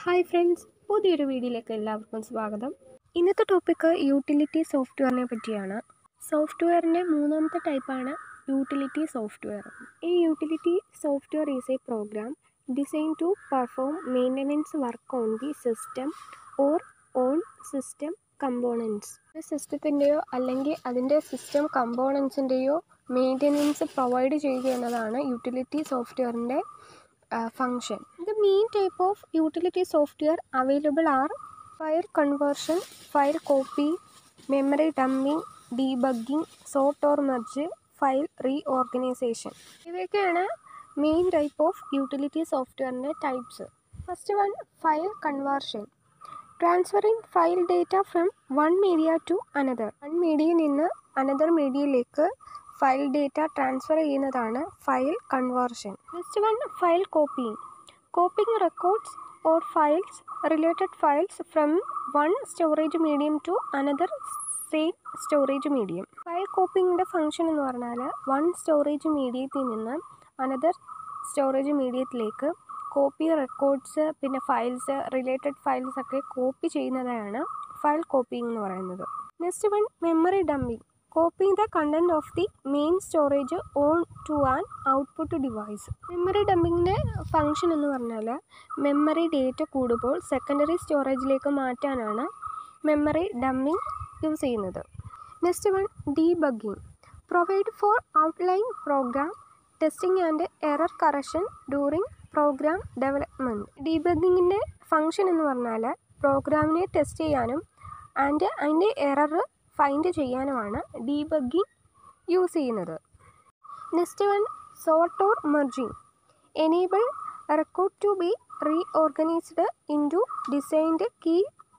Hi friends പുതിയൊരു വീഡിയോയിലേക്ക് എല്ലാവർക്കും സ്വാഗതം ഇന്നത്തെ ടോപ്പിക്ക് യൂട്ടിലിറ്റി സോഫ്റ്റ്വെയറിനെ പറ്റിയാണ് സോഫ്റ്റ്വെയറിൻ്റെ മൂന്നാമത്തെ ടൈപ്പാണ് യൂട്ടിലിറ്റി സോഫ്റ്റ്വെയർ ഈ utility software is a program design to perform maintenance work on the system or on system components സിസ്റ്റത്തിൻ്റെയോ അല്ലെങ്കിൽ അതിൻ്റെ സിസ്റ്റം കമ്പോണൻസിൻ്റെയോ മെയിൻ്റനൻസ് പ്രൊവൈഡ് ചെയ്യുക എന്നതാണ് യൂട്ടിലിറ്റി സോഫ്റ്റ്വെയറിൻ്റെ function. The main type of utility software available are file conversion, file copy, memory dumping, debugging, sort or merge, file reorganization. ഇവയൊക്കെയാണ് main type of utility സോഫ്റ്റ്വെയറിൻ്റെ types first one file conversion transferring file data from one media to another one മീഡിയയിൽ നിന്ന് another മീഡിയയിലേക്ക് file data transfer ചെയ്യുന്നതാണ് file conversion next one file copying copying records or files related files from one storage medium to another same storage medium file കോപ്പിങ്ങിൻ്റെ function എന്ന് പറഞ്ഞാൽ one storage മീഡിയത്തിൽ നിന്ന് another storage മീഡിയത്തിലേക്ക് copy records പിന്നെ files related files ഒക്കെ copy ചെയ്യുന്നതാണ് file copying എന്ന് പറയുന്നത് next one memory dumping copying the content of the main storage on to an output device memory ഡംപിങ്ങിൻ്റെ ഫംഗ്ഷൻ എന്ന് പറഞ്ഞാൽ മെമ്മറി ഡേറ്റ കൂടുമ്പോൾ സെക്കൻഡറി സ്റ്റോറേജിലേക്ക് മാറ്റാനാണ് മെമ്മറി ഡംപിംഗ് യൂസ് ചെയ്യുന്നത് next one debugging provide for outline program testing and error correction during program development ഡീബഗ്ഗിങ്ങിൻ്റെ function എന്ന് പറഞ്ഞാൽ പ്രോഗ്രാമിനെ ടെസ്റ്റ് ചെയ്യാനും ആൻഡ് അതിൻ്റെ എറർ ഫൈൻഡ് ചെയ്യാനുമാണ് ഡീബഗ്ഗിംഗ് യൂസ് ചെയ്യുന്നത് next one sort or merging enable record to be reorganised into designed key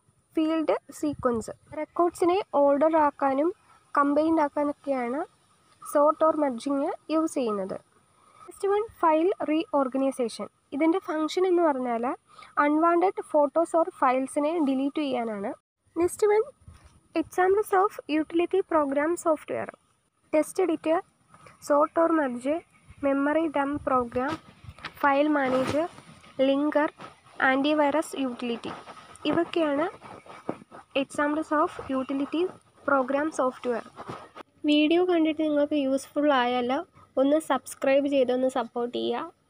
field sequence റെക്കോർഡ്സിനെ order ആക്കാനും കമ്പൈൻഡ് ആക്കാനൊക്കെയാണ് സോർട്ട് ഓർ മെർജിങ് യൂസ് ചെയ്യുന്നത് next one file reorganisation ഇതിൻ്റെ function എന്ന് പറഞ്ഞാൽ unwanted photos or ഫയൽസിനെ delete ചെയ്യാനാണ് next one examples of utility program software test editor sort or merge memory dump program file manager linker antivirus utility ഇവയൊക്കെയാണ് examples of utility program software video കണ്ടിട്ട് നിങ്ങൾക്ക് useful ആയാൽ ഒന്ന് subscribe ചെയ്തൊന്ന് support ചെയ്യുക